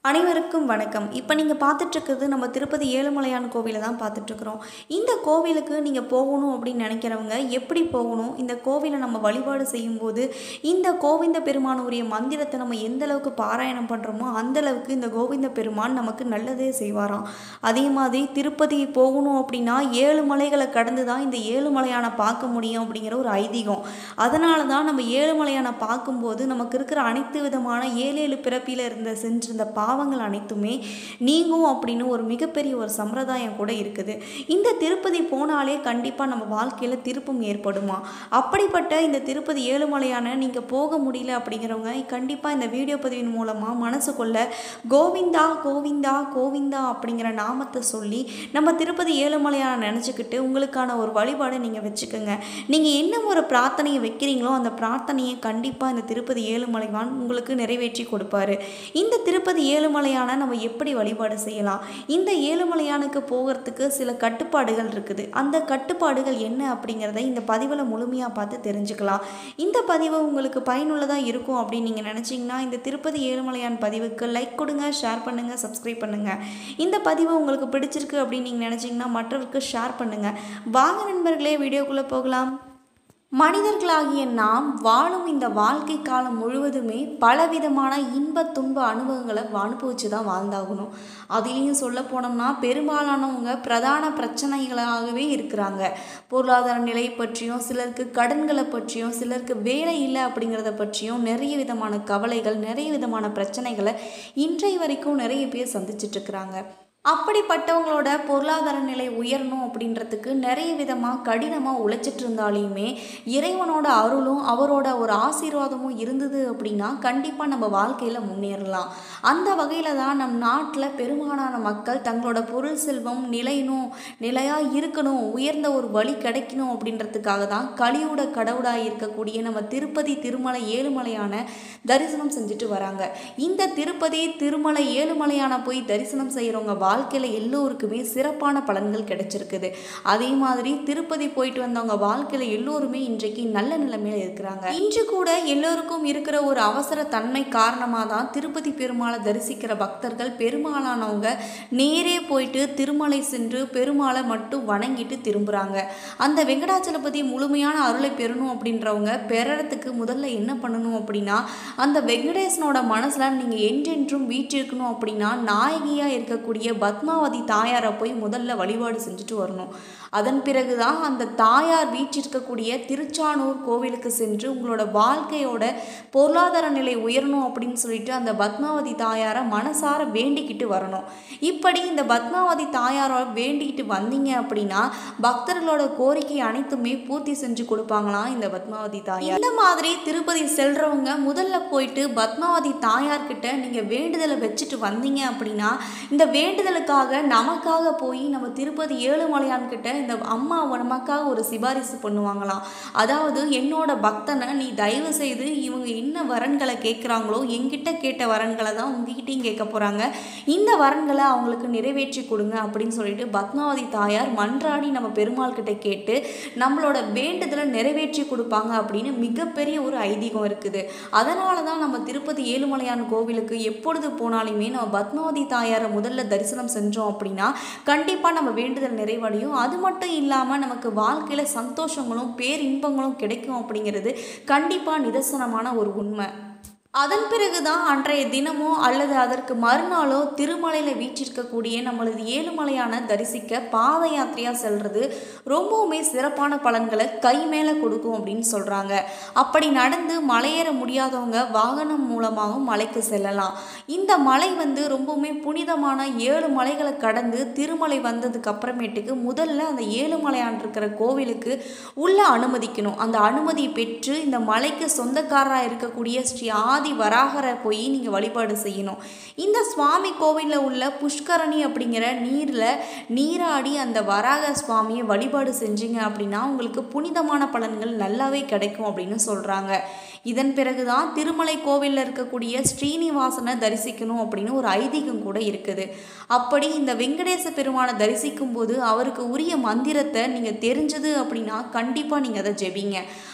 அனைவருக்கும் வணக்கம் இப்போ நீங்கள் பார்த்துட்ருக்கிறது நம்ம திருப்பதி ஏழுமலையான் கோவிலை தான் பார்த்துட்ருக்குறோம் இந்த கோவிலுக்கு நீங்கள் போகணும் அப்படின்னு நினைக்கிறவங்க எப்படி போகணும் இந்த கோவிலை நம்ம வழிபாடு செய்யும்போது இந்த கோவிந்த பெருமானுடைய மந்திரத்தை நம்ம எந்த அளவுக்கு பாராயணம் பண்ணுறோமோ அந்த அளவுக்கு இந்த கோவிந்த பெருமான் நமக்கு நல்லதே செய்வாராம் அதே மாதிரி திருப்பதி போகணும் அப்படின்னா ஏழு மலைகளை கடந்து தான் இந்த ஏழுமலையானை பார்க்க முடியும் அப்படிங்கிற ஒரு ஐதீகம் அதனால தான் நம்ம ஏழுமலையானை பார்க்கும்போது நமக்கு இருக்கிற அனைத்து விதமான ஏழு ஏழு பிறப்பியில் இருந்த செஞ்சிருந்த பாவங்கள் அனைத்துமே நீங்கும் அப்படின்னு ஒரு மிகப்பெரிய ஒரு சம்பிரதாயம் கூட இருக்குது இந்த திருப்பதி போனாலே கண்டிப்பாக நம்ம வாழ்க்கையில் திருப்பம் ஏற்படுமா அப்படிப்பட்ட இந்த திருப்பதி ஏழுமலையான நீங்கள் போக முடியல அப்படிங்கிறவங்க கண்டிப்பாக இந்த வீடியோ பதிவின் மூலமாக மனசுக்குள்ள கோவிந்தா கோவிந்தா கோவிந்தா அப்படிங்கிற நாமத்தை சொல்லி நம்ம திருப்பதி ஏழுமலையான நினச்சிக்கிட்டு உங்களுக்கான ஒரு வழிபாடை நீங்கள் வச்சுக்கோங்க நீங்கள் என்ன ஒரு பிரார்த்தனையை வைக்கிறீங்களோ அந்த பிரார்த்தனையை கண்டிப்பாக இந்த திருப்பதி ஏழுமலைவான் உங்களுக்கு நிறைவேற்றி கொடுப்பாரு இந்த திருப்பதி ஏழுமலையான நம்ம எப்படி வழிபாடு செய்யலாம் இந்த ஏழுமலையானுக்கு போகிறதுக்கு சில கட்டுப்பாடுகள் இருக்குது அந்த கட்டுப்பாடுகள் என்ன அப்படிங்கிறத இந்த பதிவில் முழுமையாக பார்த்து தெரிஞ்சுக்கலாம் இந்த பதிவு உங்களுக்கு பயனுள்ளதாக இருக்கும் அப்படின்னு நீங்கள் நினச்சிங்கன்னா இந்த திருப்பதி ஏழுமலையான் பதிவுக்கு லைக் கொடுங்க ஷேர் பண்ணுங்கள் சப்ஸ்கிரைப் பண்ணுங்கள் இந்த பதிவு உங்களுக்கு பிடிச்சிருக்கு அப்படின்னு நீங்கள் நினச்சிங்கன்னா மற்றவருக்கு ஷேர் பண்ணுங்கள் வாங்க நண்பர்களே வீடியோக்குள்ளே போகலாம் மனிதர்களாகிய நாம் வாழும் இந்த வாழ்க்கை காலம் முழுவதுமே பலவிதமான இன்ப துன்ப அனுபவங்களை அனுபவிச்சு தான் வாழ்ந்தாகணும் அதுலேயும் சொல்ல போனோம்னா பெரும்பாலானவங்க பிரதான பிரச்சனைகளாகவே இருக்கிறாங்க பொருளாதார நிலை பற்றியும் சிலருக்கு கடன்களை பற்றியும் சிலருக்கு வேலை இல்லை அப்படிங்கிறத பற்றியும் நிறைய விதமான கவலைகள் நிறைய விதமான பிரச்சனைகளை இன்றைய வரைக்கும் நிறைய பேர் சந்திச்சிட்டு இருக்கிறாங்க அப்படிப்பட்டவங்களோட பொருளாதார நிலை உயரணும் அப்படின்றதுக்கு நிறைய விதமாக கடினமாக உழைச்சிட்டு இருந்தாலையுமே இறைவனோட அருளும் அவரோட ஒரு ஆசீர்வாதமும் இருந்தது அப்படின்னா கண்டிப்பாக நம்ம வாழ்க்கையில் முன்னேறலாம் அந்த வகையில் தான் நம் நாட்டில் பெரும்பாலான மக்கள் தங்களோட பொருள் செல்வம் நிலையணும் நிலையாக இருக்கணும் உயர்ந்த ஒரு வழி கிடைக்கணும் அப்படின்றதுக்காக தான் கலியோட கடவுளாக இருக்கக்கூடிய நம்ம திருப்பதி திருமலை ஏழுமலையான தரிசனம் செஞ்சுட்டு வராங்க இந்த திருப்பதி திருமலை ஏழுமலையான போய் தரிசனம் செய்கிறவங்க வாழ்க்கையில் எல்லோருக்குமே சிறப்பான பலன்கள் கிடைச்சிருக்குது அதே மாதிரி திருப்பதி போயிட்டு வந்தவங்க வாழ்க்கையில் எல்லோருமே இன்றைக்கு நல்ல நிலைமையில் இருக்கிறாங்க இன்று கூட எல்லோருக்கும் இருக்கிற ஒரு அவசர தன்மை காரணமாக தான் திருப்பதி பெருமாளை தரிசிக்கிற பக்தர்கள் பெருமாளானவங்க நேரே போயிட்டு திருமலை சென்று பெருமாளை மட்டும் வணங்கிட்டு திரும்புகிறாங்க அந்த வெங்கடாச்சலபதி முழுமையான அருளை பெறணும் அப்படின்றவங்க பெறறதுக்கு முதல்ல என்ன பண்ணணும் அப்படின்னா அந்த வெங்கடேசனோட மனசில் நீங்கள் என்றென்றும் வீற்றிருக்கணும் அப்படின்னா நாயகியாக இருக்கக்கூடிய பத்மாவதி தாயாரை போய் முதல்ல வழிபாடு செஞ்சுட்டு வரணும் அதன் பிறகு தான் அந்த தாயார் வீற்றிருக்கக்கூடிய திருச்சானூர் கோவிலுக்கு சென்று உங்களோட வாழ்க்கையோட பொருளாதார நிலை உயரணும் அப்படின்னு சொல்லிட்டு அந்த பத்மாவதி தாயாரை மனசார வேண்டிக்கிட்டு வரணும் இப்படி இந்த பத்மாவதி தாயாரோட வேண்டிக்கிட்டு வந்தீங்க அப்படின்னா பக்தர்களோட கோரிக்கை அனைத்துமே பூர்த்தி செஞ்சு கொடுப்பாங்களாம் இந்த பத்மாவதி தாயார் இந்த மாதிரி திருப்பதி செல்றவங்க முதல்ல போயிட்டு பத்மாவதி தாயார்கிட்ட நீங்கள் வேண்டுதலை வச்சுட்டு வந்தீங்க அப்படின்னா இந்த வேண்டுதலுக்காக நமக்காக போய் நம்ம திருப்பதி ஏழுமலையான் கிட்ட இந்த அம்மா நமக்காக ஒரு சிபாரிசு பண்ணுவாங்களாம் அதாவது என்னோட பக்தனை நீ தயவு செய்து இவங்க என்ன வரன்களை கேட்குறாங்களோ என்கிட்ட கேட்ட வரன்களை தான் உங்ககிட்டையும் கேட்க போகிறாங்க இந்த வரன்களை அவங்களுக்கு நிறைவேற்றி கொடுங்க அப்படின்னு சொல்லிட்டு பத்மாவதி தாயார் மன்றாடி நம்ம பெருமாள் கிட்ட கேட்டு நம்மளோட வேண்டுதலை நிறைவேற்றி கொடுப்பாங்க அப்படின்னு மிகப்பெரிய ஒரு ஐதீகம் இருக்குது அதனால தான் நம்ம திருப்பதி ஏழுமலையான் கோவிலுக்கு எப்பொழுது போனாலுமே நம்ம பத்மாவதி தாயாரை முதல்ல தரிசனம் செஞ்சோம் அப்படின்னா கண்டிப்பாக நம்ம வேண்டுதல் நிறைவடையும் அது மட்டும் இல்லாமல் நமக்கு வாழ்க்கையில் சந்தோஷங்களும் பேரின்பங்களும் கிடைக்கும் அப்படிங்கிறது கண்டிப்பாக நிதர்சனமான ஒரு உண்மை அதன் பிறகு தான் அன்றைய தினமோ அல்லது அதற்கு மறுநாளோ திருமலையில் வீற்றிருக்கக்கூடிய நம்மளது ஏழுமலையான தரிசிக்க பாத யாத்திரையாக செல்வது ரொம்பவுமே சிறப்பான பலன்களை கை மேலே கொடுக்கும் அப்படின்னு சொல்கிறாங்க அப்படி நடந்து மலையேற முடியாதவங்க வாகனம் மூலமாகவும் மலைக்கு செல்லலாம் இந்த மலை வந்து ரொம்பவுமே புனிதமான ஏழு மலைகளை கடந்து திருமலை வந்ததுக்கு அப்புறமேட்டுக்கு முதல்ல அந்த ஏழுமலையான் இருக்கிற கோவிலுக்கு உள்ள அனுமதிக்கணும் அந்த அனுமதி பெற்று இந்த மலைக்கு சொந்தக்காரராக இருக்கக்கூடிய ஸ்ரீ ஆதி வராகரை போய் நீங்கள் வழிபாடு செய்யணும் இந்த சுவாமி கோவிலில் உள்ள புஷ்கரணி அப்படிங்கிற நீரில் நீராடி அந்த வராக சுவாமியை வழிபாடு செஞ்சீங்க அப்படின்னா உங்களுக்கு புனிதமான பலன்கள் நல்லாவே கிடைக்கும் அப்படின்னு சொல்கிறாங்க இதன் பிறகு தான் திருமலை கோவிலில் இருக்கக்கூடிய ஸ்ரீனிவாசனை தரிசிக்கணும் அப்படின்னு ஒரு ஐதீகம் கூட இருக்குது அப்படி இந்த வெங்கடேச பெருமானை தரிசிக்கும் போது அவருக்கு உரிய மந்திரத்தை நீங்கள் தெரிஞ்சது அப்படின்னா கண்டிப்பாக நீங்கள் அதை ஜெபிங்க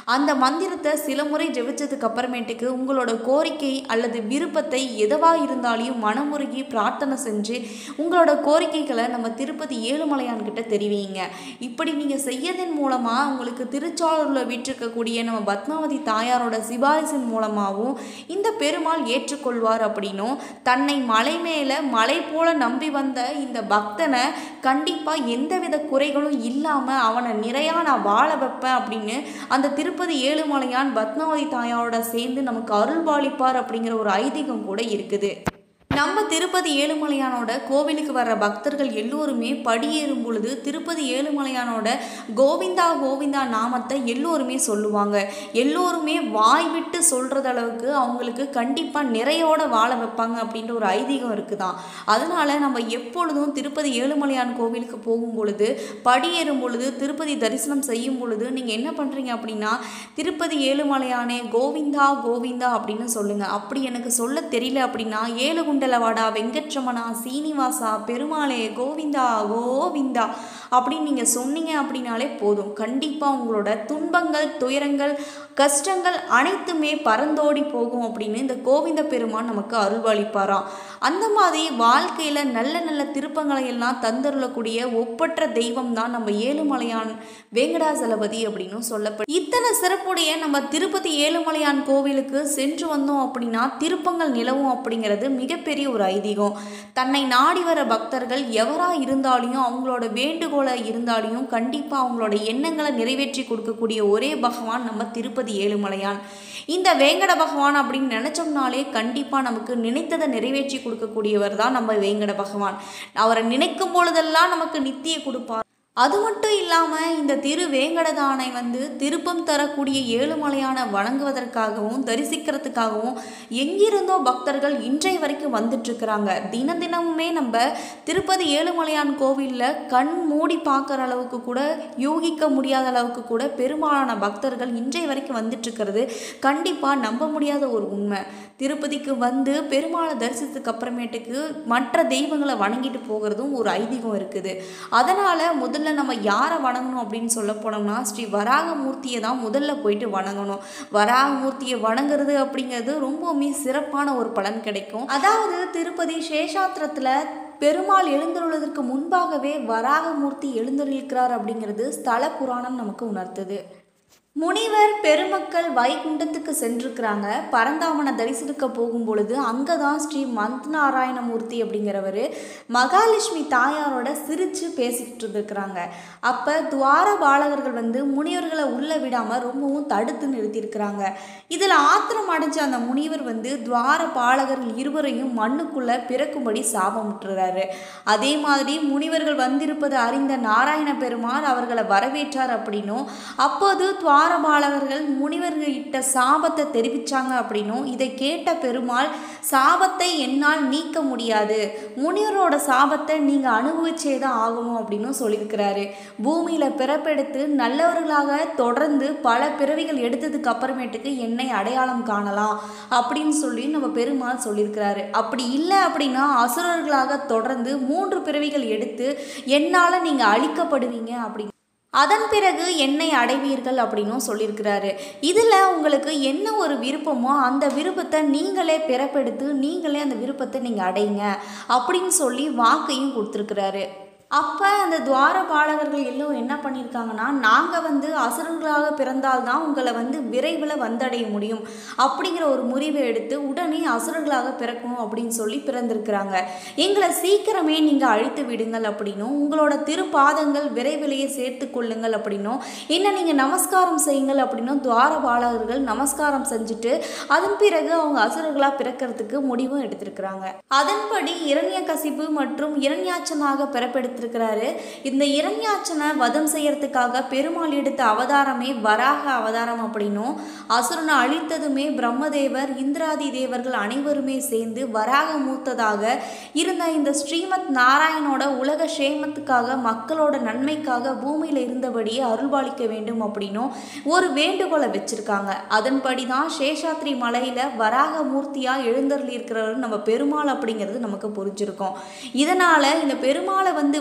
அந்த மந்திரத்தை சில முறை ஜெபிச்சதுக்கு அப்புறமேட்டுக்கு உங்களோட கோரிக்கை அல்லது விருப்பத்தை எதுவாக இருந்தாலையும் மனமுருகி பிரார்த்தனை செஞ்சு உங்களோட கோரிக்கைகளை நம்ம திருப்பதி ஏழுமலையான் கிட்ட தெரிவிங்க இப்படி நீங்கள் செய்யறதன் மூலமாக உங்களுக்கு திருச்சாளூரில் வீற்றிருக்கக்கூடிய நம்ம பத்மாவதி தாயாரோட சிபாரிசின் மூலமாகவும் இந்த பெருமாள் ஏற்றுக்கொள்வார் அப்படின்னும் தன்னை மலை மேலே மலை போல நம்பி வந்த இந்த பக்தனை கண்டிப்பாக எந்தவித குறைகளும் இல்லாமல் அவனை நிறையா நான் வாழ வைப்பேன் அப்படின்னு அந்த திருப்பதி ஏழுமலையான் பத்மாவதி தாயாரோட சேர்ந்து நமக்கு அருள்பாலிப்பார் அப்படிங்கிற ஒரு ஐதீகம் கூட இருக்குது நம்ம திருப்பதி ஏழுமலையானோட கோவிலுக்கு வர்ற பக்தர்கள் எல்லோருமே படியேறும் பொழுது திருப்பதி ஏழுமலையானோட கோவிந்தா கோவிந்தா நாமத்தை எல்லோருமே சொல்லுவாங்க எல்லோருமே வாய் விட்டு சொல்கிறது அளவுக்கு அவங்களுக்கு கண்டிப்பாக நிறையோட வாழ வைப்பாங்க அப்படின்ற ஒரு ஐதீகம் இருக்குதான் அதனால் நம்ம எப்பொழுதும் திருப்பதி ஏழுமலையான் கோவிலுக்கு போகும் பொழுது படியேறும் பொழுது திருப்பதி தரிசனம் செய்யும் பொழுது நீங்கள் என்ன பண்ணுறீங்க அப்படின்னா திருப்பதி ஏழுமலையானே கோவிந்தா கோவிந்தா அப்படின்னு சொல்லுங்கள் அப்படி எனக்கு சொல்ல தெரியல அப்படின்னா ஏழுகுண்ட குண்டலவாடா வெங்கட்ரமணா சீனிவாசா பெருமாளே கோவிந்தா கோவிந்தா அப்படின்னு நீங்கள் சொன்னீங்க அப்படின்னாலே போதும் கண்டிப்பாக உங்களோட துன்பங்கள் துயரங்கள் கஷ்டங்கள் அனைத்துமே பறந்தோடி போகும் அப்படின்னு இந்த கோவிந்த பெருமான் நமக்கு அருள்வாளிப்பாராம் அந்த மாதிரி வாழ்க்கையில் நல்ல நல்ல திருப்பங்களை எல்லாம் தந்தருளக்கூடிய ஒப்பற்ற தெய்வம் தான் நம்ம ஏழுமலையான் வேங்கடாசலபதி அப்படின்னு சொல்லப்படும் இத்தனை சிறப்புடைய நம்ம திருப்பதி ஏழுமலையான் கோவிலுக்கு சென்று வந்தோம் அப்படின்னா திருப்பங்கள் நிலவும் அப்படிங்கிறது மிகப்பெரிய ஒரு ஐதீகம் தன்னை நாடி வர பக்தர்கள் எவராக இருந்தாலையும் அவங்களோட வேண்டுகோளை இருந்தாலையும் கண்டிப்பாக அவங்களோட எண்ணங்களை நிறைவேற்றி கொடுக்கக்கூடிய ஒரே பகவான் நம்ம திருப்பதி ஏழுமலையான் இந்த வேங்கட பகவான் அப்படின்னு நினச்சோம்னாலே கண்டிப்பாக நமக்கு நினைத்ததை நிறைவேற்றி கொடுக்கக்கூடியவர் தான் நம்ம வேங்கட பகவான் அவரை நினைக்கும் பொழுதெல்லாம் நமக்கு நித்திய கொடுப்பார் அது மட்டும் இல்லாமல் இந்த திரு வேங்கடதானை வந்து திருப்பம் தரக்கூடிய ஏழுமலையான வணங்குவதற்காகவும் தரிசிக்கிறதுக்காகவும் எங்கிருந்தோ பக்தர்கள் இன்றைய வரைக்கும் வந்துட்டுருக்குறாங்க தின தினமுமே நம்ம திருப்பதி ஏழுமலையான் கோவிலில் கண் மூடி பார்க்குற அளவுக்கு கூட யூகிக்க முடியாத அளவுக்கு கூட பெரும்பாலான பக்தர்கள் இன்றைய வரைக்கும் வந்துட்டுருக்கிறது கண்டிப்பாக நம்ப முடியாத ஒரு உண்மை திருப்பதிக்கு வந்து பெருமாளை தரிசித்ததுக்கு அப்புறமேட்டுக்கு மற்ற தெய்வங்களை வணங்கிட்டு போகிறதும் ஒரு ஐதீகம் இருக்குது அதனால் முதல்ல நம்ம யாரை வணங்கணும் அப்படின்னு சொல்ல போனோம்னா ஸ்ரீ வராகமூர்த்தியை தான் முதல்ல போயிட்டு வணங்கணும் வராகமூர்த்தியை வணங்குறது அப்படிங்கிறது ரொம்பவுமே சிறப்பான ஒரு பலன் கிடைக்கும் அதாவது திருப்பதி சேஷாத்திரத்தில் பெருமாள் எழுந்தருள்வதற்கு முன்பாகவே வராகமூர்த்தி எழுந்தருளிக்கிறார் அப்படிங்கிறது ஸ்தல புராணம் நமக்கு உணர்த்துது முனிவர் பெருமக்கள் வைகுண்டத்துக்கு சென்றிருக்கிறாங்க பரந்தாமனை தரிசிக்க போகும் பொழுது அங்கே தான் ஸ்ரீ மந்த் நாராயணமூர்த்தி அப்படிங்கிறவர் மகாலட்சுமி தாயாரோட சிரித்து பேசிக்கிட்டு இருந்திருக்கிறாங்க அப்போ துவார பாலகர்கள் வந்து முனிவர்களை உள்ளே விடாமல் ரொம்பவும் தடுத்து நிறுத்தியிருக்கிறாங்க இதில் ஆத்திரம் அடைஞ்ச அந்த முனிவர் வந்து துவார பாலகர்கள் இருவரையும் மண்ணுக்குள்ளே பிறக்கும்படி சாபம் விட்டுறாரு அதே மாதிரி முனிவர்கள் வந்திருப்பது அறிந்த நாராயண பெருமாள் அவர்களை வரவேற்றார் அப்படின்னும் அப்போது துவார துவாரபாலகர்கள் முனிவர்கள் இட்ட சாபத்தை தெரிவித்தாங்க அப்படின்னும் இதை கேட்ட பெருமாள் சாபத்தை என்னால் நீக்க முடியாது முனிவரோட சாபத்தை நீங்கள் அனுபவிச்சே தான் ஆகணும் அப்படின்னும் சொல்லியிருக்கிறாரு பூமியில் பிறப்பெடுத்து நல்லவர்களாக தொடர்ந்து பல பிறவிகள் எடுத்ததுக்கு அப்புறமேட்டுக்கு என்னை அடையாளம் காணலாம் அப்படின்னு சொல்லி நம்ம பெருமாள் சொல்லியிருக்கிறாரு அப்படி இல்லை அப்படின்னா அசுரர்களாக தொடர்ந்து மூன்று பிறவிகள் எடுத்து என்னால் நீங்கள் அழிக்கப்படுவீங்க அப்படின்னு அதன் பிறகு என்னை அடைவீர்கள் அப்படின்னும் சொல்லியிருக்கிறாரு இதில் உங்களுக்கு என்ன ஒரு விருப்பமோ அந்த விருப்பத்தை நீங்களே பிறப்பெடுத்து நீங்களே அந்த விருப்பத்தை நீங்கள் அடைங்க அப்படின்னு சொல்லி வாக்கையும் கொடுத்துருக்கிறாரு அப்போ அந்த துவார பாலகர்கள் எல்லாம் என்ன பண்ணியிருக்காங்கன்னா நாங்கள் வந்து அசுரர்களாக பிறந்தால்தான் உங்களை வந்து விரைவில் வந்தடைய முடியும் அப்படிங்கிற ஒரு முடிவை எடுத்து உடனே அசுரர்களாக பிறக்கணும் அப்படின்னு சொல்லி பிறந்திருக்கிறாங்க எங்களை சீக்கிரமே நீங்கள் அழித்து விடுங்கள் அப்படின்னும் உங்களோட திருப்பாதங்கள் விரைவிலேயே சேர்த்து கொள்ளுங்கள் அப்படின்னும் என்ன நீங்கள் நமஸ்காரம் செய்யுங்கள் அப்படின்னும் துவார பாலகர்கள் நமஸ்காரம் செஞ்சுட்டு அதன் பிறகு அவங்க அசுரர்களாக பிறக்கிறதுக்கு முடிவும் எடுத்திருக்கிறாங்க அதன்படி இரண்ய கசிப்பு மற்றும் இரண்யாச்சனாக பிறப்பெடுத்து இருக்கிறாரு இந்த இரண்யாச்சனை வதம் செய்யறதுக்காக பெருமாள் எடுத்த அவதாரமே வராக அவதாரம் அப்படின்னும் அசுரனை அழித்ததுமே பிரம்மதேவர் இந்திராதி தேவர்கள் அனைவருமே சேர்ந்து வராக மூத்ததாக இருந்த இந்த ஸ்ரீமத் நாராயணோட உலக சேமத்துக்காக மக்களோட நன்மைக்காக பூமியில் இருந்தபடியே அருள்பாலிக்க வேண்டும் அப்படின்னும் ஒரு வேண்டுகோளை வச்சிருக்காங்க அதன்படி தான் சேஷாத்ரி மலையில் வராக மூர்த்தியாக எழுந்தருளி இருக்கிறவர் நம்ம பெருமாள் அப்படிங்கிறது நமக்கு புரிஞ்சிருக்கோம் இதனால் இந்த பெருமாளை வந்து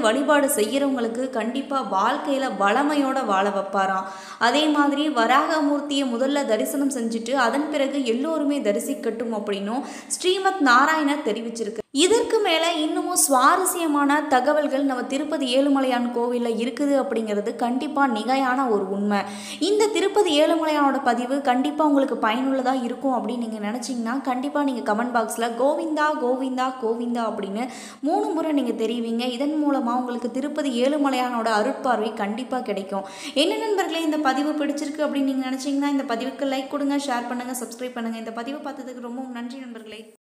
வழிபாடு செய்கிறவங்களுக்கு கண்டிப்பாக வாழ்க்கையில் வளமையோட வாழ வைப்பாராம் அதே மாதிரி வராகமூர்த்தியை முதல்ல தரிசனம் செஞ்சுட்டு அதன் பிறகு எல்லோருமே தரிசிக்கட்டும் அப்படின்னும் ஸ்ரீமத் நாராயணர் தெரிவிச்சிருக்கு இதற்கு மேலே இன்னமும் சுவாரஸ்யமான தகவல்கள் நம்ம திருப்பதி ஏழுமலையான் கோவிலில் இருக்குது அப்படிங்கிறது கண்டிப்பாக நிகையான ஒரு உண்மை இந்த திருப்பதி ஏழுமலையானோட பதிவு கண்டிப்பாக உங்களுக்கு பயனுள்ளதாக இருக்கும் அப்படின்னு நீங்கள் நினச்சிங்கன்னா கண்டிப்பாக நீங்கள் கமெண்ட் பாக்ஸில் கோவிந்தா கோவிந்தா கோவிந்தா அப்படின்னு மூணு முறை நீங்கள் தெரிவிங்க இதன் மூலமாக உங்களுக்கு திருப்பதி ஏழுமலையானோட அருட்பார்வை கண்டிப்பாக கிடைக்கும் என்ன நண்பர்களே இந்த பதிவு பிடிச்சிருக்கு அப்படின்னு நீங்கள் நினச்சிங்கன்னா இந்த பதிவுக்கு லைக் கொடுங்க ஷேர் பண்ணுங்கள் சப்ஸ்கிரைப் பண்ணுங்கள் இந்த பதிவு பார்த்ததுக்கு ரொம்ப நன்றி நண்பர்களே